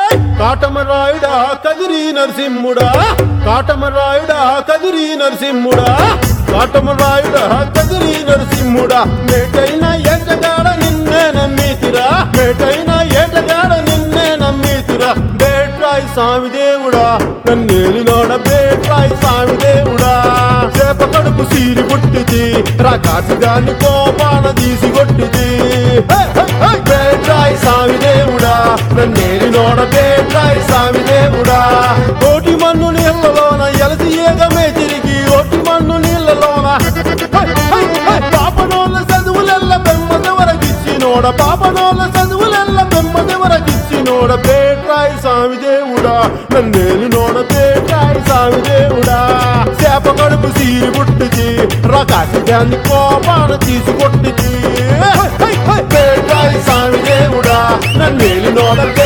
కాటమరాయుడా కదిరి నరసింహుడా కాటమరాయుడా కదిరి నరసింహుడా కాటమరాయుడా కదిరి నరసింహుడా మేటైన ఏటగాడ నిన్నే నమ్మీతిరా మేటైన ఏటగాడ నిన్నే నమ్మీతిరా బేట్రాయి స్వామి దేవుడా నన్నేలినోడ బేట్రాయి స్వామి దేవుడా చేప కడుపు సీరి పుట్టిది రాకాసి దాన్ని కోపాన తీసి కొట్టిది హే, హే, హే! బేట్రాయి స్వామి దేవుడా నన్నేలినోడ బేట్రాయి స్వామి దేవుడా కోటి మన్ను నీళ్ళలోన ఎలసి ఏగమే తిరిగి ఓటి మన్ను నీళ్ళలోన హై, హై, హై! పాపనోళ్ళ చదువులెల్ల బెమ్మదెవరకిచ్చినోడ పాపనోళ్ళ చదువులెల్ల బెమ్మదెవరకిచ్చినోడ బేట్రాయి స్వామి దేవుడా నన్నేలు నోడ బేట్రాయి స్వామి దేవుడా చేప కడుపు సీరి పుట్టిది రకాసి దాన్ని కోపాన తీసి కొట్టిది హై, హై, హై! బేట్రాయి స్వామి దేవుడా నన్నేలు నోడ